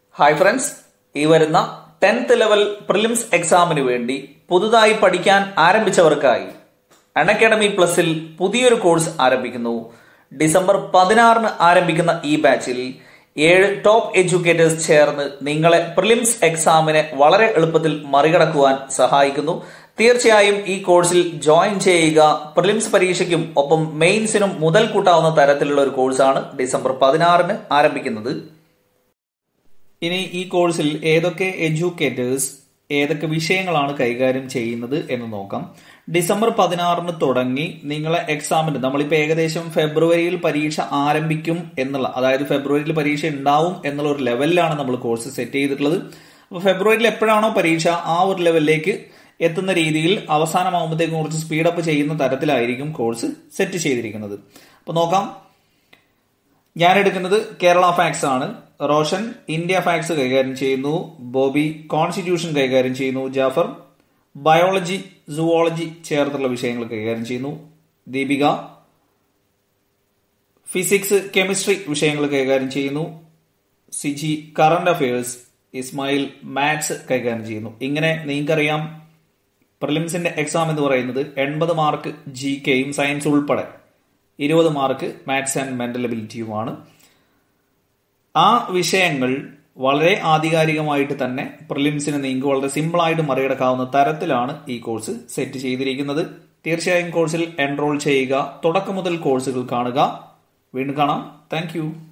hi friends ഈ വരുന്ന tenth level prelims എക്സാമിന് വേണ്ടി പുതുതായി പഠിക്കാൻ ആരംഭിച്ചവർക്കായി അൺഅക്കാഡമി പ്ലസിൽ പുതിയൊരു കോഴ്സ് ആരംഭിക്കുന്നു ഡിസംബർ പതിനാറിന് ആരംഭിക്കുന്ന ഈ ബാച്ചിൽ ഏഴ് ടോപ്പ് എഡ്യൂക്കേറ്റേഴ്സ് ചേർന്ന് നിങ്ങളെ പ്രിലിംസ് എക്സാമിനെ വളരെ എളുപ്പത്തിൽ മറികടക്കുവാൻ സഹായിക്കുന്നു തീർച്ചയായും ഈ കോഴ്സിൽ ജോയിൻ ചെയ്യുക പ്രിലിംസ് പരീക്ഷയ്ക്കും ഒപ്പം മെയിൻസിനും മുതൽ കൂട്ടാവുന്ന തരത്തിലുള്ള ഒരു കോഴ്സാണ് ഡിസംബർ പതിനാറിന് ആരംഭിക്കുന്നത് ഇനി ഈ കോഴ്സിൽ ഏതൊക്കെ എഡ്യൂക്കേറ്റേഴ്സ് ഏതൊക്കെ വിഷയങ്ങളാണ് കൈകാര്യം ചെയ്യുന്നത് എന്ന് നോക്കാം ഡിസംബർ പതിനാറിന് തുടങ്ങി നിങ്ങളെ എക്സാമിന് നമ്മളിപ്പോൾ ഏകദേശം ഫെബ്രുവരിയിൽ പരീക്ഷ ആരംഭിക്കും എന്നുള്ള അതായത് ഫെബ്രുവരിയിൽ പരീക്ഷ ഉണ്ടാവും എന്നുള്ള ഒരു ലെവലിലാണ് നമ്മൾ കോഴ്സ് സെറ്റ് ചെയ്തിട്ടുള്ളത് അപ്പോൾ ഫെബ്രുവരിയിൽ എപ്പോഴാണോ പരീക്ഷ ആ ഒരു ലെവലിലേക്ക് എത്തുന്ന രീതിയിൽ അവസാനമാകുമ്പോഴത്തേക്കും കുറച്ച് സ്പീഡപ്പ് ചെയ്യുന്ന തരത്തിലായിരിക്കും കോഴ്സ് സെറ്റ് ചെയ്തിരിക്കുന്നത് അപ്പോൾ നോക്കാം ഞാൻ എടുക്കുന്നത് കേരള ഫാക്സ് ആണ് റോഷൻ ഇന്ത്യ ഫാക്സ് കൈകാര്യം ചെയ്യുന്നു ബോബി കോൺസ്റ്റിറ്റ്യൂഷൻ കൈകാര്യം ചെയ്യുന്നു ജാഫർ ബയോളജി സുവോളജി ചേർത്തുള്ള വിഷയങ്ങൾ കൈകാര്യം ചെയ്യുന്നു ദീപിക ഫിസിക്സ് കെമിസ്ട്രി വിഷയങ്ങൾ കൈകാര്യം ചെയ്യുന്നു Siji current affairs Ismail maths കൈകാര്യം ചെയ്യുന്നു ഇങ്ങനെ നിങ്ങൾക്കറിയാം പ്രിലിംസിന്റെ എക്സാം എന്ന് പറയുന്നത് എൺപത് മാർക്ക് ജി കെയും സയൻസ് ഉൾപ്പെടെ ഇരുപത് മാർക്ക് മാത്സ് ആൻഡ് മെന്റൽ എബിലിറ്റിയുമാണ് ആ വിഷയങ്ങൾ വളരെ ആധികാരികമായിട്ട് തന്നെ പ്രിലിംസിന് നിങ്ങൾക്ക് വളരെ സിമ്പിളായിട്ട് മറികടക്കാവുന്ന തരത്തിലാണ് ഈ കോഴ്സ് സെറ്റ് ചെയ്തിരിക്കുന്നത് തീർച്ചയായും കോഴ്സിൽ എൻറോൾ ചെയ്യുക തുടക്കം മുതൽ കോഴ്സുകൾ കാണുക വീണ്ടും കാണാം താങ്ക്